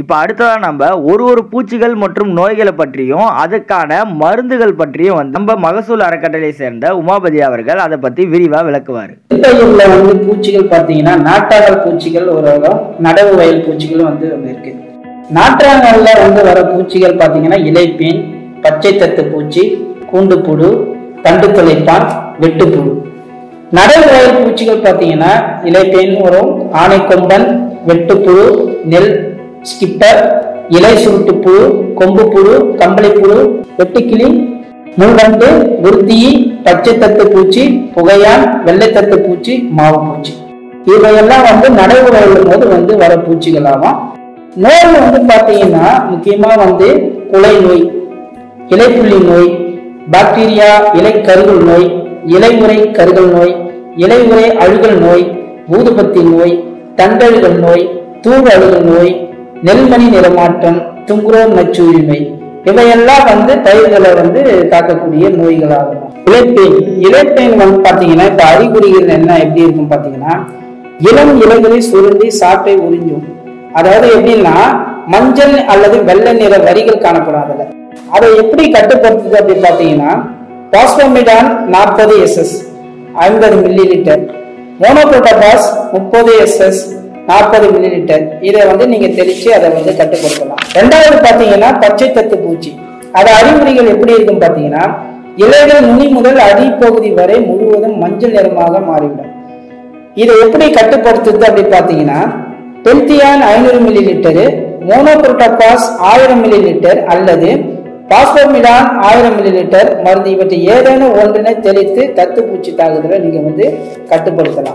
இப்போ அடுத்ததாக நம்ம ஒரு ஒரு பூச்சிகள் மற்றும் நோய்களை பற்றியும் அதுக்கான மருந்துகள் பற்றியும் வந்து நம்ம மகசூல் அறக்கட்டளை சேர்ந்த உமாபதி அவர்கள் அதை பற்றி விரிவாக விளக்குவார் நெற்பயிர்ல வந்து பூச்சிகள் பார்த்தீங்கன்னா நாட்டாங்கல் பூச்சிகள் ஒரு வகம் நடவு வயல் பூச்சிகளும் வந்து ஒன்று இருக்கு நாற்றாங்கல்ல வந்து வர பூச்சிகள் பார்த்தீங்கன்னா இலைப்பீன் பச்சை தத்து பூச்சி கூண்டுப்புழு தண்டு துளைப்பான் வெட்டுப்புழு நடவு வயல் பூச்சிகள் பார்த்தீங்கன்னா இலைப்பேன் வரும் ஆனைக்கொம்பன் வெட்டுப்புழு நெல் ஸ்கிப்பர் இலை சுருட்டு புழு கொம்பு புழு கம்பளி புழு வெட்டுக்கிளி முள்வண்டு குருத்தி பச்சை தத்து பூச்சி புகையான் வெள்ளை தத்து பூச்சி மாவு பூச்சி இவையெல்லாம் வந்து நடவு வயலும் போது வந்து வர பூச்சிகளாகும் நோய் வந்து பார்த்தீங்கன்னா முக்கியமா வந்து குலை நோய் இலைப்புள்ளி நோய் பாக்டீரியா இலை கருகல் நோய் இலைமுறை கருகல் நோய் இலைமுறை அழுகல் நோய் ஊதுபத்தி நோய் தண்டழுகல் நோய் தூள் அழுகல் நோய் நெல்மணி நிறமாற்றம் துங்குரோம் நச்சுயிரி நோய் இவையெல்லாம் வந்து பயிர்களை வந்து தாக்கக்கூடிய நோய்களாகும் இலைப்பேன் இலைப்பேன் வந்து பாத்தீங்கன்னா இப்ப அறிகுறிகள் என்ன எப்படி இருக்கும் பாத்தீங்கன்னா இளம் இலைகளை சுருண்டி சாட்டை உறிஞ்சும் அதாவது எப்படின்னா மஞ்சள் அல்லது வெள்ளை நிற வரிகள் காணப்படும் அதுல அதை எப்படி கட்டுப்படுத்துது அப்படி பாத்தீங்கன்னா பாஸ்போமிடான் நாற்பது எஸ்எஸ் ஐம்பது மில்லி லிட்டர் மோனோபோட்டபாஸ் முப்பது எஸ்எஸ் நாற்பது மில்லி லிட்டர் இதை வந்து நீங்க தெளிச்சு அதை வந்து கட்டுப்படுத்தலாம் ரெண்டாவது பாத்தீங்கன்னா பச்சை தத்து பூச்சி அது அறிகுறிகள் எப்படி இருக்கும் பாத்தீங்கன்னா இலைகள் நுனி முதல் அடிப்பகுதி வரை முழுவதும் மஞ்சள் நிறமாக மாறிவிடும் இதை எப்படி கட்டுப்படுத்துது அப்படி பாத்தீங்கன்னா பெல்தியான் ஐநூறு மில்லி லிட்டரு மோனோபுரோட்டபாஸ் ஆயிரம் மில்லி லிட்டர் அல்லது பாஸ்போமிடான் ஆயிரம் மில்லி லிட்டர் மருந்து இவற்றை ஏதேனும் ஒன்றினை தெளித்து தத்து பூச்சி தாக்குதலை நீங்க வந்து கட்டுப்படுத்தலாம்